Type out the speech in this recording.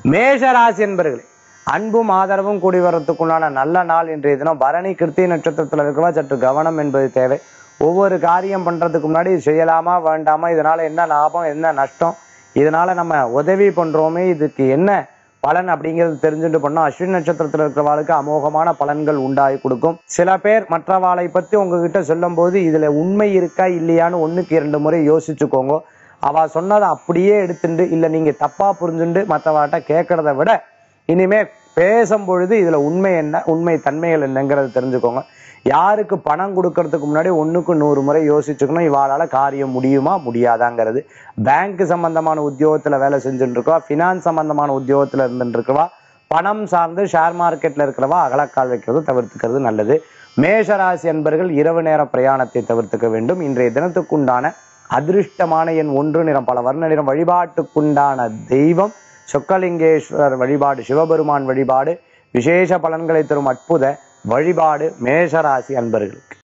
மேஷராசி என்பர்களே அன்பும் ஆதரவும் கூடி வரத்துக்குண்டான நல்ல நாள் இன்றைய தினம் பரணி கிருத்திய நட்சத்திரத்துல இருக்கவா சற்று கவனம் என்பது தேவை ஒவ்வொரு காரியம் பண்றதுக்கு முன்னாடி இது செய்யலாமா வேண்டாமா இதனால என்ன லாபம் என்ன நஷ்டம் இதனால நம்ம உதவி பண்றோமே இதுக்கு என்ன பலன் அப்படிங்கிறது தெரிஞ்சுட்டு பண்ணோம் அஸ்வின் நட்சத்திரத்தில் இருக்கிறவாளுக்கு அமோகமான பலன்கள் உண்டாகி கொடுக்கும் சில பேர் மற்றவாளை பத்தி உங்ககிட்ட சொல்லும் போது இதுல உண்மை இருக்கா இல்லையான்னு ஒண்ணுக்கு இரண்டு முறை யோசிச்சுக்கோங்க அவ சொன்னதை அப்படியே எடுத்துட்டு இல்ல நீங்க தப்பா புரிஞ்சுண்டு மற்றவாட்ட கேட்கறத விட இனிமே பேசும் பொழுது இதுல உண்மை என்ன உண்மை தன்மைகள் என்னங்கிறத தெரிஞ்சுக்கோங்க யாருக்கு பணம் கொடுக்கறதுக்கு முன்னாடி ஒண்ணுக்கு நூறு முறை யோசிச்சுக்கணும் இவாளால காரியம் முடியுமா முடியாதாங்கிறது பேங்க் சம்பந்தமான உத்தியோகத்துல வேலை செஞ்சுட்டு இருக்கவா ஃபினான்ஸ் சம்பந்தமான உத்தியோகத்துல இருந்துட்டு இருக்கவா பணம் சார்ந்து ஷேர் மார்க்கெட்ல இருக்கிறவா அகலக்கால் வைக்கிறது தவிர்த்துக்கிறது நல்லது மேஷராசி என்பர்கள் இரவு நேர பிரயாணத்தை தவிர்த்துக்க வேண்டும் இன்றைய தினத்துக்குண்டான அதிருஷ்டமான எண் ஒன்று நிறம் பல வர்ண நிறம் வழிபாட்டுக்குண்டான தெய்வம் சொக்கலிங்கேஸ்வரர் வழிபாடு சிவபெருமான் வழிபாடு விசேஷ பலன்களை தரும் அற்புத வழிபாடு மேஷராசி அன்பர்களுக்கு